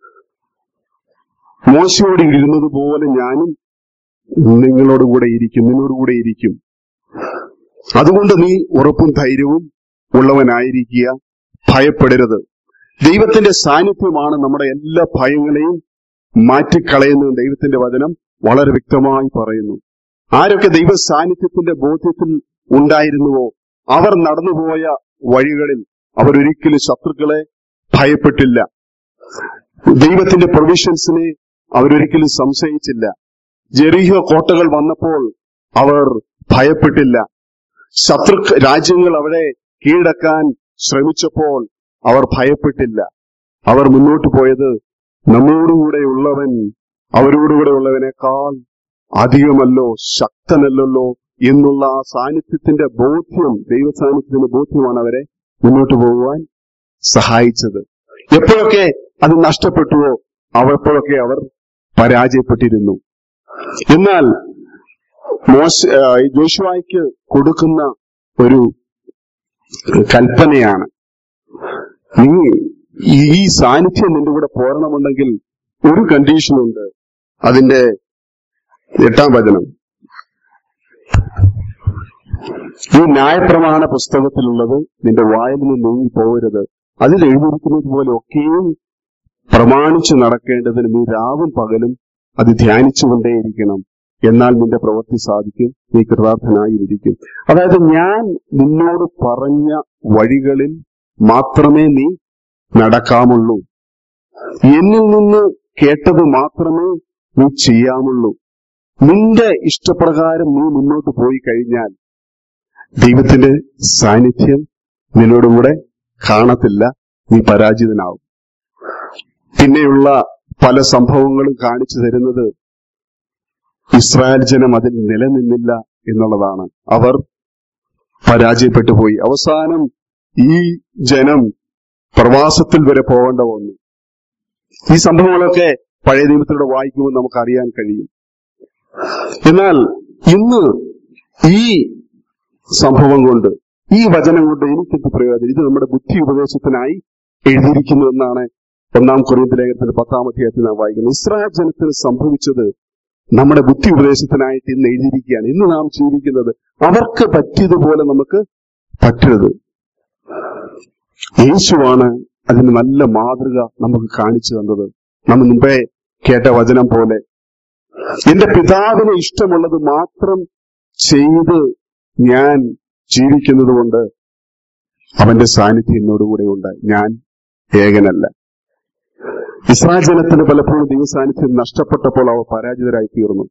മോശയോട് ഇരുന്നതുപോലെ ഞാനും നിങ്ങളോടുകൂടെ ഇരിക്കും നിന്നോടുകൂടെ ഇരിക്കും അതുകൊണ്ട് നീ ഉറപ്പും ധൈര്യവും ഉള്ളവനായിരിക്കുക ഭയപ്പെടരുത് ദൈവത്തിന്റെ സാന്നിധ്യമാണ് നമ്മുടെ എല്ലാ ഭയങ്ങളെയും മാറ്റിക്കളയുന്നത് ദൈവത്തിന്റെ വചനം വളരെ വ്യക്തമായി പറയുന്നു ആരൊക്കെ ദൈവ സാന്നിധ്യത്തിന്റെ ബോധ്യത്തിൽ ഉണ്ടായിരുന്നുവോ അവർ നടന്നുപോയ വഴികളിൽ അവരൊരിക്കലും ശത്രുക്കളെ ഭയപ്പെട്ടില്ല ദൈവത്തിന്റെ പ്രൊവിഷൻസിനെ അവരൊരിക്കലും സംശയിച്ചില്ല ജെറീഹോ കോട്ടകൾ വന്നപ്പോൾ അവർ ഭയപ്പെട്ടില്ല ശത്രു രാജ്യങ്ങൾ അവരെ കീഴടക്കാൻ ശ്രമിച്ചപ്പോൾ അവർ ഭയപ്പെട്ടില്ല അവർ മുന്നോട്ട് പോയത് നമ്മോടുകൂടെ ഉള്ളവൻ അവരോടുകൂടെ ഉള്ളവനേക്കാൾ അധികമല്ലോ ശക്തനല്ലല്ലോ എന്നുള്ള ആ സാന്നിധ്യത്തിന്റെ ബോധ്യം ദൈവ സാന്നിധ്യത്തിന്റെ ബോധ്യമാണ് അവരെ മുന്നോട്ട് പോകുവാൻ സഹായിച്ചത് എപ്പോഴൊക്കെ അത് നഷ്ടപ്പെട്ടുവോ അപ്പോഴൊക്കെ അവർ പരാജയപ്പെട്ടിരുന്നു എന്നാൽ മോശ ആ, ഈ ജോഷുവായ്ക്ക് കൊടുക്കുന്ന ഒരു കൽപ്പനയാണ് നീ ഈ ഈ സാന്നിധ്യം നിന്റെ കൂടെ പോരണമെന്നുണ്ടെങ്കിൽ ഒരു കണ്ടീഷനുണ്ട് അതിന്റെ എട്ടാം വചനം ഈ ന്യായപ്രമാണ പുസ്തകത്തിലുള്ളത് നിന്റെ വായിൽ നിന്ന് നീങ്ങി പോകരുത് അതിൽ എഴുതിയിരിക്കുന്നത് പോലെ ഒക്കെയും പ്രമാണിച്ചു നടക്കേണ്ടതിന് നീ രാവും പകലും അത് ധ്യാനിച്ചുകൊണ്ടേയിരിക്കണം എന്നാൽ നിന്റെ പ്രവൃത്തി സാധിക്കും നീ കൃതാർത്ഥനായി ഇരിക്കും അതായത് ഞാൻ നിന്നോട് പറഞ്ഞ വഴികളിൽ മാത്രമേ നീ നടക്കാമുള്ളൂ എന്നിൽ നിന്ന് കേട്ടത് മാത്രമേ നീ ചെയ്യാമുള്ളൂ നിന്റെ ഇഷ്ടപ്രകാരം നീ മുന്നോട്ട് പോയി കഴിഞ്ഞാൽ ദൈവത്തിന്റെ സാന്നിധ്യം നിന്നോടുകൂടെ കാണത്തില്ല നീ പരാജിതനാവും പിന്നെയുള്ള പല സംഭവങ്ങളും കാണിച്ചു തരുന്നത് ഇസ്രായേൽ ജനം അതിൽ നിലനിന്നില്ല എന്നുള്ളതാണ് അവർ പരാജയപ്പെട്ടു പോയി അവസാനം ഈ ജനം പ്രവാസത്തിൽ വരെ പോകേണ്ട വന്നു ഈ സംഭവങ്ങളൊക്കെ പഴയ നിയമത്തിലൂടെ വായിക്കുമ്പോൾ നമുക്ക് അറിയാൻ കഴിയും എന്നാൽ ഇന്ന് ഈ സംഭവം കൊണ്ട് ഈ വചനം കൊണ്ട് എനിക്കെന്ത് പ്രയോജനം ഇത് നമ്മുടെ ബുദ്ധി ഉപദേശത്തിനായി എഴുതിയിരിക്കുന്നു എന്നാണ് ഒന്നാം കൊറിയത്ത് ലേഖനത്തിന്റെ പത്താം അധ്യായത്തിൽ നാം വായിക്കുന്നത് ഇസ്രായേൽ ജനത്തിന് സംഭവിച്ചത് നമ്മുടെ ബുദ്ധി ഉപദേശത്തിനായിട്ട് ഇന്ന് എഴുതിയിരിക്കുകയാണ് ഇന്ന് നാം ജീവിക്കുന്നത് അവർക്ക് പറ്റിയതുപോലെ നമുക്ക് പറ്റരുത് യേശുവാണ് അതിന് നല്ല മാതൃക നമുക്ക് കാണിച്ചു തന്നത് നമ്മൾ മുമ്പേ കേട്ട വചനം പോലെ എന്റെ പിതാവിന് ഇഷ്ടമുള്ളത് മാത്രം ചെയ്ത് ഞാൻ ജീവിക്കുന്നത് കൊണ്ട് അവന്റെ സാന്നിധ്യം എന്നോടുകൂടെ ഉണ്ട് ഞാൻ ഏകനല്ല ഇസ്രായേൽ ജനത്തിന് പലപ്പോഴും ദൈവസാന്നിധ്യം നഷ്ടപ്പെട്ടപ്പോൾ അവർ പരാജിതരായി തീർന്നു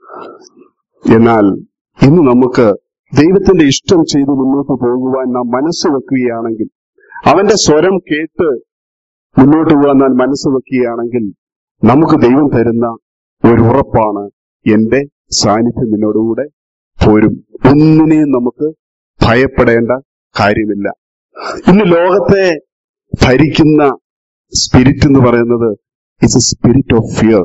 എന്നാൽ ഇന്ന് നമുക്ക് ദൈവത്തിന്റെ ഇഷ്ടം ചെയ്ത് മുന്നോട്ട് പോകുവാൻ നാം മനസ്സ് വെക്കുകയാണെങ്കിൽ അവന്റെ സ്വരം കേട്ട് മുന്നോട്ട് പോകാൻ നാം മനസ്സ് വെക്കുകയാണെങ്കിൽ നമുക്ക് ദൈവം തരുന്ന ഒരു ഉറപ്പാണ് എന്റെ സാന്നിധ്യം നിന്നോടുകൂടെ പോരും ഒന്നിനെയും നമുക്ക് ഭയപ്പെടേണ്ട കാര്യമില്ല ഇന്ന് ലോകത്തെ ഭരിക്കുന്ന സ്പിരിറ്റ് എന്ന് പറയുന്നത് it's a spirit of fear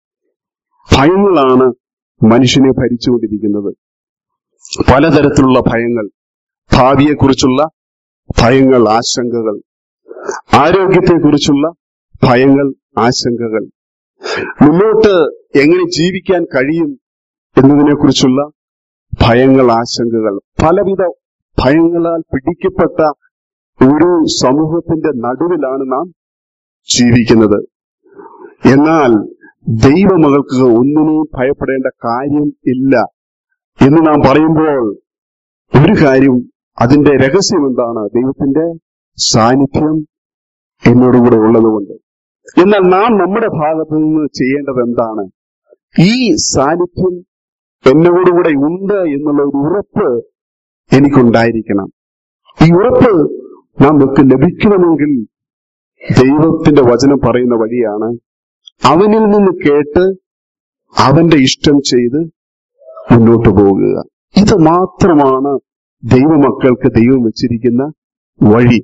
ഭയങ്ങളാണ് മനുഷ്യനെ ഭരിച്ചുകൊണ്ടിരിക്കുന്നത് പലതരത്തിലുള്ള ഭയങ്ങൾ ഭാവിയെക്കുറിച്ചുള്ള ഭയങ്ങൾ ആശങ്കകൾ ആരോഗ്യത്തെക്കുറിച്ചുള്ള ഭയങ്ങൾ ആശങ്കകൾ മുന്നോട്ട് എങ്ങനെ ജീവിക്കാൻ കഴിയും എന്നതിനെക്കുറിച്ചുള്ള ഭയങ്ങൾ ആശങ്കകൾ പലവിധ ഭയങ്ങളാൽ പിടിക്കപ്പെട്ട ഒരു സമൂഹത്തിന്റെ നടുവിലാണ് നാം ജീവിക്കുന്നത് എന്നാൽ ദൈവമകൾക്ക് ഒന്നിനെയും ഭയപ്പെടേണ്ട കാര്യം ഇല്ല എന്ന് നാം പറയുമ്പോൾ ഒരു കാര്യം അതിന്റെ രഹസ്യം എന്താണ് ദൈവത്തിന്റെ സാന്നിധ്യം എന്നോടുകൂടെ ഉള്ളതുകൊണ്ട് എന്നാൽ നാം നമ്മുടെ ഭാഗത്തു നിന്ന് ചെയ്യേണ്ടത് എന്താണ് ഈ സാന്നിധ്യം എന്നോടുകൂടെ ഉണ്ട് എന്നുള്ള ഒരു ഉറപ്പ് എനിക്കുണ്ടായിരിക്കണം ഈ ഉറപ്പ് നമുക്ക് ലഭിക്കണമെങ്കിൽ ദൈവത്തിന്റെ വചനം പറയുന്ന വഴിയാണ് അവനിൽ നിന്ന് കേട്ട് അവന്റെ ഇഷ്ടം ചെയ്ത് മുന്നോട്ട് പോകുക ഇത് മാത്രമാണ് ദൈവമക്കൾക്ക് ദൈവം വെച്ചിരിക്കുന്ന വഴി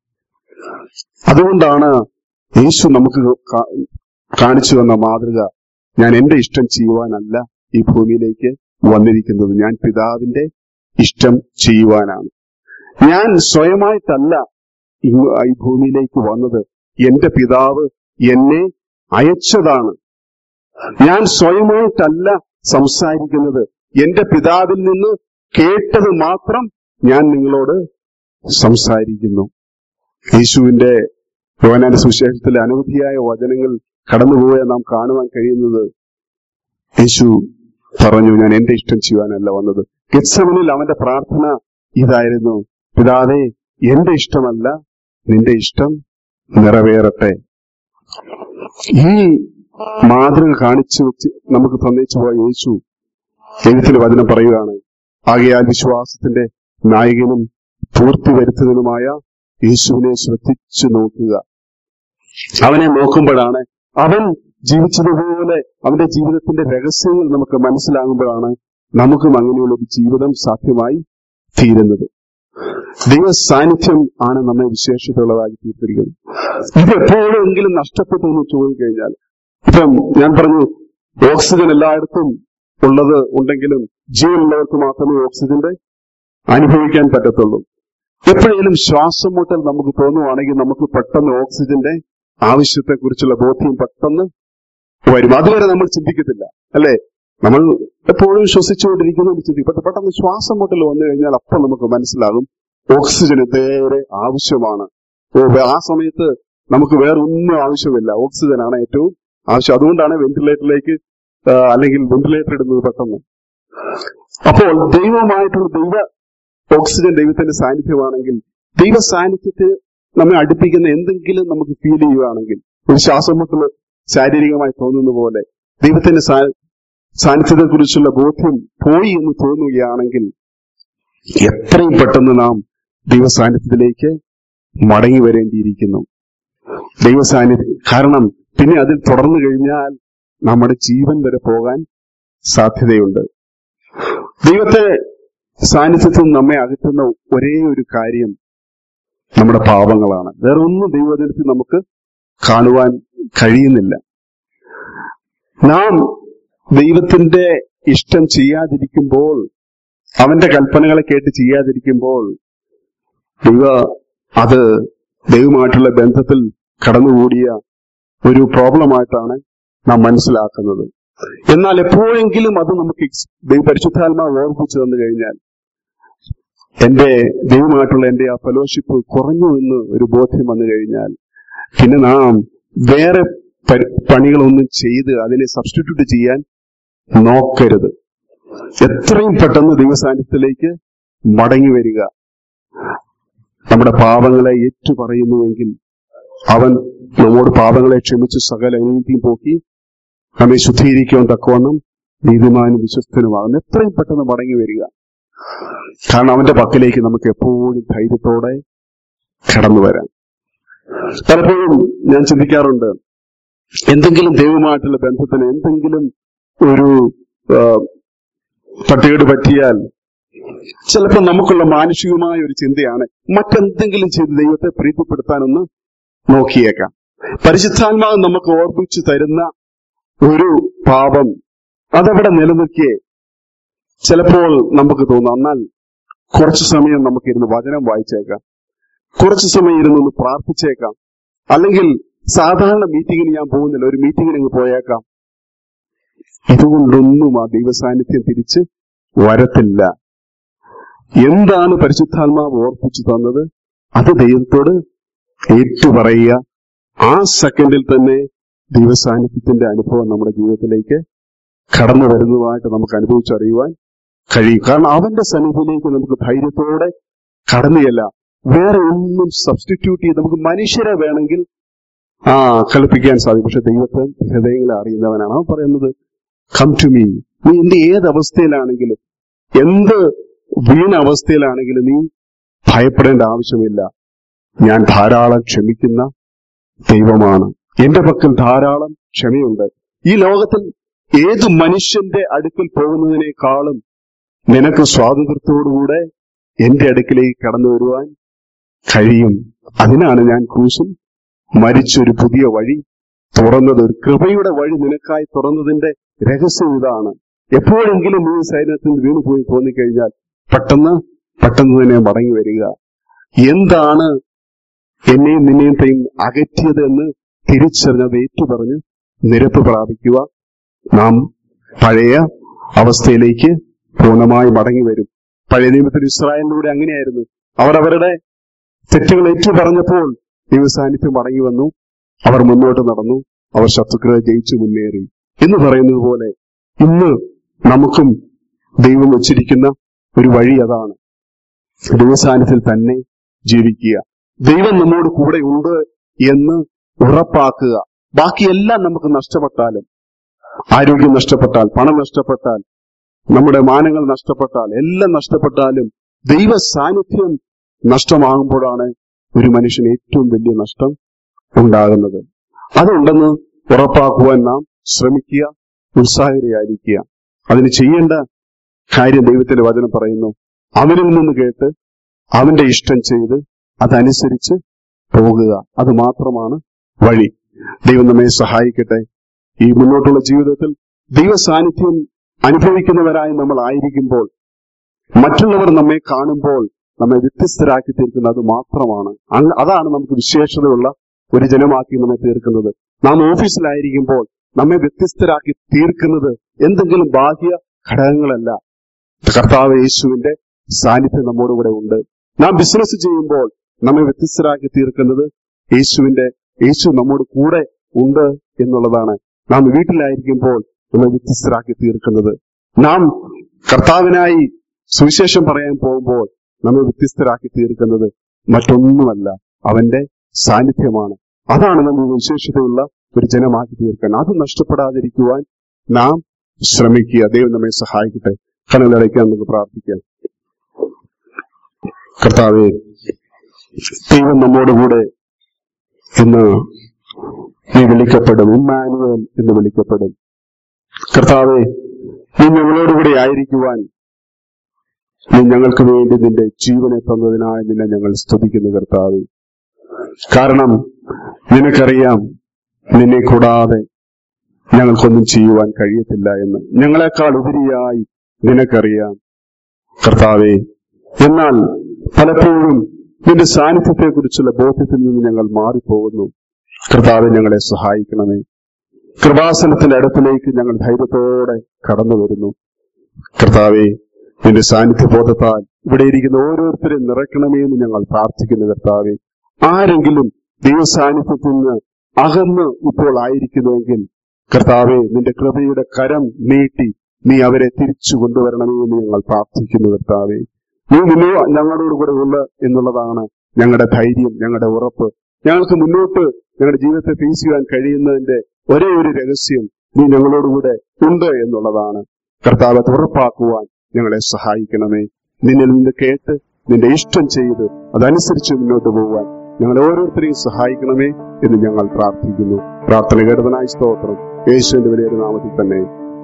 അതുകൊണ്ടാണ് യേശു നമുക്ക് കാ- കാണിച്ചു തന്ന മാതൃക ഞാൻ എന്റെ ഇഷ്ടം ചെയ്യുവാനല്ല ഈ ഭൂമിയിലേക്ക് വന്നിരിക്കുന്നത് ഞാൻ പിതാവിന്റെ ഇഷ്ടം ചെയ്യുവാനാണ് ഞാൻ സ്വയമായിട്ടല്ല ഇങ്ങ് ഈ ഭൂമിയിലേക്ക് വന്നത് എന്റെ പിതാവ് എന്നെ അയച്ചതാണ് ഞാൻ സ്വയമായിട്ടല്ല സംസാരിക്കുന്നത് എന്റെ പിതാവിൽ നിന്ന് കേട്ടത് മാത്രം ഞാൻ നിങ്ങളോട് സംസാരിക്കുന്നു യേശുവിന്റെ യോനാന്റെ സുവിശേഷത്തിലെ അനവധിയായ വചനങ്ങൾ കടന്നുപോയ നാം കാണുവാൻ കഴിയുന്നത് യേശു പറഞ്ഞു ഞാൻ എന്റെ ഇഷ്ടം ചെയ്യുവാനല്ല വന്നത് ഗെത്സമനിൽ അവന്റെ പ്രാർത്ഥന ഇതായിരുന്നു പിതാവേ എന്റെ ഇഷ്ടമല്ല നിന്റെ ഇഷ്ടം നിറവേറട്ടെ ഈ മാതൃക കാണിച്ചു വെച്ച് നമുക്ക് തന്നേച്ചു പോയ യേശു എഴുത്തിന് വചനം പറയുകയാണ് ആകയാൽ വിശ്വാസത്തിന്റെ നായകനും പൂർത്തി വരുത്തുന്നതിനുമായ യേശുവിനെ ശ്രദ്ധിച്ചു നോക്കുക അവനെ നോക്കുമ്പോഴാണ് അവൻ ജീവിച്ചതുപോലെ അവന്റെ ജീവിതത്തിന്റെ രഹസ്യങ്ങൾ നമുക്ക് മനസ്സിലാകുമ്പോഴാണ് നമുക്കും അങ്ങനെയുള്ള ഒരു ജീവിതം സാധ്യമായി തീരുന്നത് ദൈവ സാന്നിധ്യം ആണ് നമ്മെ വിശേഷതയുള്ളതായി തീർത്തിരിക്കുന്നത് ഇത് എപ്പോഴെങ്കിലും നഷ്ടപ്പെട്ടു എന്ന് ചോദിക്കഴിഞ്ഞാൽ ഇപ്പം ഞാൻ പറഞ്ഞു ഓക്സിജൻ എല്ലായിടത്തും ഉള്ളത് ഉണ്ടെങ്കിലും ജീവനുള്ളവർക്ക് മാത്രമേ ഓക്സിജന്റെ അനുഭവിക്കാൻ പറ്റത്തുള്ളൂ എപ്പോഴെങ്കിലും ശ്വാസം മുട്ടൽ നമുക്ക് തോന്നുവാണെങ്കിൽ നമുക്ക് പെട്ടെന്ന് ഓക്സിജന്റെ ആവശ്യത്തെക്കുറിച്ചുള്ള ബോധ്യം പെട്ടെന്ന് വരും അതുവരെ നമ്മൾ ചിന്തിക്കത്തില്ല അല്ലെ നമ്മൾ എപ്പോഴും ശ്വസിച്ചുകൊണ്ടിരിക്കുന്ന ചിന്തിക്കും പക്ഷെ പെട്ടെന്ന് ശ്വാസം മുട്ടൽ വന്നു കഴിഞ്ഞാൽ അപ്പം നമുക്ക് മനസ്സിലാകും ഓക്സിജൻ എത്തേറെ ആവശ്യമാണ് ഓ ആ സമയത്ത് നമുക്ക് വേറെ ഒന്നും ആവശ്യമില്ല ഓക്സിജൻ ആണ് ഏറ്റവും ആവശ്യം അതുകൊണ്ടാണ് വെന്റിലേറ്ററിലേക്ക് ആ, അല്ലെങ്കിൽ വെന്റിലേറ്റർ ഇടുന്നത് പെട്ടെന്ന് അപ്പോൾ ദൈവമായിട്ടുള്ള ദൈവ ഓക്സിജൻ ദൈവത്തിന്റെ സാന്നിധ്യമാണെങ്കിൽ ദൈവ സാന്നിധ്യത്തെ നമ്മെ അടുപ്പിക്കുന്ന എന്തെങ്കിലും നമുക്ക് ഫീൽ ചെയ്യുകയാണെങ്കിൽ ഒരു ശ്വാസം മുട്ടൽ ശാരീരികമായി തോന്നുന്ന പോലെ ദൈവത്തിന്റെ സാ- സാന്നിധ്യത്തെ കുറിച്ചുള്ള ബോധ്യം പോയി എന്ന് തോന്നുകയാണെങ്കിൽ എത്രയും പെട്ടെന്ന് നാം ദൈവ സാന്നിധ്യത്തിലേക്ക് മടങ്ങി വരേണ്ടിയിരിക്കുന്നു ദൈവ സാന്നിധ്യം കാരണം പിന്നെ അതിൽ തുടർന്നു കഴിഞ്ഞാൽ നമ്മുടെ ജീവൻ വരെ പോകാൻ സാധ്യതയുണ്ട് ദൈവത്തെ സാന്നിധ്യത്തിൽ നിന്ന് നമ്മെ അകറ്റുന്ന ഒരേ ഒരു കാര്യം നമ്മുടെ പാപങ്ങളാണ് വേറെ ഒന്നും ദൈവജനത്തിൽ നമുക്ക് കാണുവാൻ കഴിയുന്നില്ല നാം ദൈവത്തിന്റെ ഇഷ്ടം ചെയ്യാതിരിക്കുമ്പോൾ അവന്റെ കൽപ്പനകളെ കേട്ട് ചെയ്യാതിരിക്കുമ്പോൾ ദൈവ അത് ദൈവമായിട്ടുള്ള ബന്ധത്തിൽ കടന്നുകൂടിയ ഒരു പ്രോബ്ലമായിട്ടാണ് നാം മനസ്സിലാക്കുന്നത് എന്നാൽ എപ്പോഴെങ്കിലും അത് നമുക്ക് എക്സ്- ദൈവ പരിശുദ്ധാത്മാവ് ഓർമ്മിച്ചു തന്നു കഴിഞ്ഞാൽ എന്റെ ദൈവമായിട്ടുള്ള എന്റെ ആ ഫെലോഷിപ്പ് കുറഞ്ഞു എന്ന് ഒരു ബോധ്യം വന്നു കഴിഞ്ഞാൽ പിന്നെ നാം വേറെ പരി- പണികളൊന്നും ചെയ്ത് അതിനെ സബ്സ്റ്റിറ്റ്യൂട്ട് ചെയ്യാൻ നോക്കരുത് എത്രയും പെട്ടെന്ന് ദൈവസാന്നിധ്യത്തിലേക്ക് മടങ്ങി വരിക നമ്മുടെ പാപങ്ങളെ ഏറ്റു പറയുന്നുവെങ്കിൽ അവൻ നമ്മോട് പാപങ്ങളെ ക്ഷമിച്ച് സകല അനീതിയും പോക്കി നമ്മെ ശുദ്ധീകരിക്കുവാൻ തക്കവണ്ണം നീതിമാനും വിശ്വസ്തനുമാകുന്നു എത്രയും പെട്ടെന്ന് മടങ്ങി വരിക കാരണം അവന്റെ പക്കലേക്ക് നമുക്ക് എപ്പോഴും ധൈര്യത്തോടെ കടന്നു വരാം പലപ്പോഴും ഞാൻ ചിന്തിക്കാറുണ്ട് എന്തെങ്കിലും ദൈവമായിട്ടുള്ള ബന്ധത്തിന് എന്തെങ്കിലും ഒരു ആ, തട്ടുകേട് പറ്റിയാൽ ചിലപ്പോൾ നമുക്കുള്ള മാനുഷികമായ ഒരു ചിന്തയാണ് മറ്റെന്തെങ്കിലും ചെയ്ത് ദൈവത്തെ പ്രീതിപ്പെടുത്താനൊന്ന് നോക്കിയേക്കാം പരിശുദ്ധാത്മാവ് നമുക്ക് ഓർമ്മിച്ചു തരുന്ന ഒരു പാപം അതവിടെ നിലനിൽക്കേ ചിലപ്പോൾ നമുക്ക് തോന്നാം എന്നാൽ കുറച്ചു സമയം നമുക്ക് ഇരുന്ന് വചനം വായിച്ചേക്കാം കുറച്ചു സമയം ഇരുന്ന് ഒന്ന് പ്രാർത്ഥിച്ചേക്കാം അല്ലെങ്കിൽ സാധാരണ മീറ്റിങ്ങിന് ഞാൻ പോകുന്നില്ല ഒരു മീറ്റിങ്ങിന് അങ്ങ് പോയേക്കാം ഇതുകൊണ്ടൊന്നും ആ ദൈവസാന്നിധ്യം തിരിച്ച് വരത്തില്ല എന്താണ് പരിശുദ്ധാത്മാവ് ഓർപ്പിച്ചു തന്നത് അത് ദൈവത്തോട് ഏറ്റുപറയുക ആ സെക്കൻഡിൽ തന്നെ ദൈവസാന്നിധ്യത്തിന്റെ അനുഭവം നമ്മുടെ ജീവിതത്തിലേക്ക് കടന്നു വരുന്നതായിട്ട് നമുക്ക് അനുഭവിച്ചറിയുവാൻ കഴിയും കാരണം അവന്റെ സന്നിധിയിലേക്ക് നമുക്ക് ധൈര്യത്തോടെ കടന്നുകയല്ല വേറെ ഒന്നും സബ്സ്റ്റിറ്റ്യൂട്ട് ചെയ്ത് നമുക്ക് മനുഷ്യരെ വേണമെങ്കിൽ ആ കളിപ്പിക്കാൻ സാധിക്കും പക്ഷെ ദൈവത്തെ ഹൃദയങ്ങളെ അറിയുന്നവനാണ് അവൻ പറയുന്നത് കം ടു മീ നീ എന്റെ ഏത് അവസ്ഥയിലാണെങ്കിലും എന്ത് വീണ അവസ്ഥയിലാണെങ്കിലും നീ ഭയപ്പെടേണ്ട ആവശ്യമില്ല ഞാൻ ധാരാളം ക്ഷമിക്കുന്ന ദൈവമാണ് എന്റെ പക്കൽ ധാരാളം ക്ഷമയുണ്ട് ഈ ലോകത്തിൽ ഏത് മനുഷ്യന്റെ അടുക്കൽ പോകുന്നതിനേക്കാളും നിനക്ക് സ്വാതന്ത്ര്യത്തോടുകൂടെ എന്റെ അടുക്കിലേക്ക് കടന്നു വരുവാൻ കഴിയും അതിനാണ് ഞാൻ ക്രൂശിൽ മരിച്ചൊരു പുതിയ വഴി തുറന്നത് ഒരു കൃപയുടെ വഴി നിനക്കായി തുറന്നതിന്റെ രഹസ്യം ഇതാണ് എപ്പോഴെങ്കിലും നീ സൈന്യത്തിൽ വീണുപോയി തോന്നിക്കഴിഞ്ഞാൽ പെട്ടെന്ന് പെട്ടെന്ന് തന്നെ മടങ്ങി വരിക എന്താണ് എന്നെയും നിന്നെയും തെയും അകറ്റിയത് എന്ന് തിരിച്ചറിഞ്ഞത് ഏറ്റുപറഞ്ഞ് നിരപ്പ് പ്രാപിക്കുക നാം പഴയ അവസ്ഥയിലേക്ക് പൂർണ്ണമായി മടങ്ങി വരും പഴയ നിയമത്തിൽ ഇസ്രായേലിലൂടെ അങ്ങനെയായിരുന്നു അവർ അവരുടെ തെറ്റുകൾ ഏറ്റു പറഞ്ഞപ്പോൾ ദൈവസാന്നിധ്യം മടങ്ങി വന്നു അവർ മുന്നോട്ട് നടന്നു അവർ ശത്രുക്കളെ ജയിച്ചു മുന്നേറി എന്ന് പറയുന്നത് പോലെ ഇന്ന് നമുക്കും ദൈവം വച്ചിരിക്കുന്ന ഒരു വഴി അതാണ് ദൈവസാന്നിധ്യത്തിൽ തന്നെ ജീവിക്കുക ദൈവം നമ്മോട് കൂടെ ഉണ്ട് എന്ന് ഉറപ്പാക്കുക ബാക്കിയെല്ലാം നമുക്ക് നഷ്ടപ്പെട്ടാലും ആരോഗ്യം നഷ്ടപ്പെട്ടാൽ പണം നഷ്ടപ്പെട്ടാൽ നമ്മുടെ മാനങ്ങൾ നഷ്ടപ്പെട്ടാൽ എല്ലാം നഷ്ടപ്പെട്ടാലും ദൈവ സാന്നിധ്യം നഷ്ടമാകുമ്പോഴാണ് ഒരു മനുഷ്യന് ഏറ്റവും വലിയ നഷ്ടം ഉണ്ടാകുന്നത് അതുണ്ടെന്ന് ഉറപ്പാക്കുവാൻ നാം ശ്രമിക്കുക ഉത്സാഹരായിരിക്കുക അതിന് ചെയ്യേണ്ട കാര്യം ദൈവത്തിന്റെ വചനം പറയുന്നു അവനിൽ നിന്ന് കേട്ട് അവന്റെ ഇഷ്ടം ചെയ്ത് അതനുസരിച്ച് പോകുക അത് മാത്രമാണ് വഴി ദൈവം നമ്മെ സഹായിക്കട്ടെ ഈ മുന്നോട്ടുള്ള ജീവിതത്തിൽ ദൈവ സാന്നിധ്യം അനുഭവിക്കുന്നവരായി നമ്മൾ ആയിരിക്കുമ്പോൾ മറ്റുള്ളവർ നമ്മെ കാണുമ്പോൾ നമ്മെ വ്യത്യസ്തരാക്കി തീർക്കുന്നത് അത് മാത്രമാണ് അങ്ങ് അതാണ് നമുക്ക് വിശേഷതയുള്ള ഒരു ജനമാക്കി നമ്മെ തീർക്കുന്നത് നാം ഓഫീസിലായിരിക്കുമ്പോൾ നമ്മെ വ്യത്യസ്തരാക്കി തീർക്കുന്നത് എന്തെങ്കിലും ബാഹ്യ ഘടകങ്ങളല്ല കർത്താവ് യേശുവിന്റെ സാന്നിധ്യം നമ്മോട് കൂടെ ഉണ്ട് നാം ബിസിനസ് ചെയ്യുമ്പോൾ നമ്മെ വ്യത്യസ്തരാക്കി തീർക്കുന്നത് യേശുവിന്റെ യേശു നമ്മോട് കൂടെ ഉണ്ട് എന്നുള്ളതാണ് നാം വീട്ടിലായിരിക്കുമ്പോൾ നമ്മെ വ്യത്യസ്തരാക്കി തീർക്കുന്നത് നാം കർത്താവിനായി സുവിശേഷം പറയാൻ പോകുമ്പോൾ നമ്മെ വ്യത്യസ്തരാക്കി തീർക്കുന്നത് മറ്റൊന്നുമല്ല അവന്റെ സാന്നിധ്യമാണ് അതാണ് നമ്മൾ വിശേഷതയുള്ള ഒരു ജനമാക്കി തീർക്കാൻ അത് നഷ്ടപ്പെടാതിരിക്കുവാൻ നാം ശ്രമിക്കുക ദൈവം നമ്മെ സഹായിക്കട്ടെ കനലടയ്ക്കാൻ നമുക്ക് പ്രാർത്ഥിക്കാം കർത്താവെ ദൈവം നമ്മോടുകൂടെ ഇന്ന് നീ വിളിക്കപ്പെടും ഇമ്മാനുവൽ എന്ന് വിളിക്കപ്പെടും കർത്താവെ നീ ഞങ്ങളോടുകൂടെ ആയിരിക്കുവാൻ നീ ഞങ്ങൾക്ക് വേണ്ടി നിന്റെ ജീവനെ തന്നതിനായി നിന്നെ ഞങ്ങൾ സ്തുതിക്കുന്നു കർത്താവ് കാരണം നിനക്കറിയാം നിന്നെ കൂടാതെ ഞങ്ങൾക്കൊന്നും ചെയ്യുവാൻ കഴിയത്തില്ല എന്ന് ഞങ്ങളെക്കാൾ ഉപരിയായി നിനക്കറിയാം കർത്താവെ എന്നാൽ പലപ്പോഴും നിന്റെ സാന്നിധ്യത്തെക്കുറിച്ചുള്ള ബോധ്യത്തിൽ നിന്ന് ഞങ്ങൾ മാറിപ്പോകുന്നു കർത്താവെ ഞങ്ങളെ സഹായിക്കണമേ കൃപാസനത്തിന്റെ അടുത്തിലേക്ക് ഞങ്ങൾ ധൈര്യത്തോടെ കടന്നു വരുന്നു കർത്താവെ നിന്റെ സാന്നിധ്യബോധത്താൽ ഇവിടെ ഇരിക്കുന്ന ഓരോരുത്തരെയും നിറയ്ക്കണമേ എന്ന് ഞങ്ങൾ പ്രാർത്ഥിക്കുന്നു കർത്താവെ ആരെങ്കിലും ദൈവസാന്നിധ്യത്തിൽ നിന്ന് അകന്ന് ഇപ്പോൾ ആയിരിക്കുന്നുവെങ്കിൽ കർത്താവെ നിന്റെ കൃപയുടെ കരം നീട്ടി നീ അവരെ തിരിച്ചു കൊണ്ടുവരണമേ എന്ന് ഞങ്ങൾ പ്രാർത്ഥിക്കുന്നു കർത്താവെ നീ നിന്നെ ഞങ്ങളോട് കൂടെ ഉള്ള എന്നുള്ളതാണ് ഞങ്ങളുടെ ധൈര്യം ഞങ്ങളുടെ ഉറപ്പ് ഞങ്ങൾക്ക് മുന്നോട്ട് ഞങ്ങളുടെ ജീവിതത്തെ ഫേസ് ചെയ്യാൻ കഴിയുന്നതിന്റെ ഒരേ ഒരു രഹസ്യം നീ ഞങ്ങളോടുകൂടെ ഉണ്ട് എന്നുള്ളതാണ് കർത്താവ് അത് ഉറപ്പാക്കുവാൻ ഞങ്ങളെ സഹായിക്കണമേ നിന്നിൽ നിന്ന് കേട്ട് നിന്റെ ഇഷ്ടം ചെയ്ത് അതനുസരിച്ച് മുന്നോട്ട് പോകാൻ ഞങ്ങൾ ഓരോരുത്തരെയും സഹായിക്കണമേ എന്ന് ഞങ്ങൾ പ്രാർത്ഥിക്കുന്നു പ്രാർത്ഥന കേട്ടതിനായി സ്തോത്രം യേശുവിന്റെ വലിയൊരു നാമത്തിൽ തന്നെ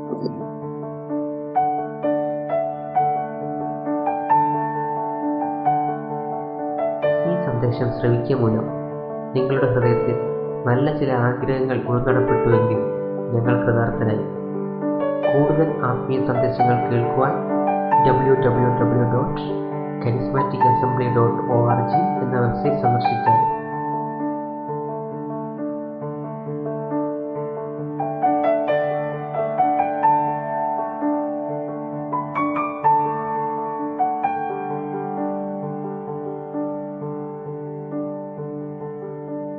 ഈ സന്ദേശം ശ്രവിക്കുക മൂലം നിങ്ങളുടെ ഹൃദയത്തിൽ നല്ല ചില ആഗ്രഹങ്ങൾ ഉൾക്കടപ്പെട്ടുവെങ്കിൽ ഞങ്ങൾ കൃതാർത്ഥരായി കൂടുതൽ ആത്മീയ സന്ദേശങ്ങൾ കേൾക്കുവാൻ W W W dot charismatic assembly dot O R G എന്ന വെബ്സൈറ്റ് സന്ദർശിച്ചാൽ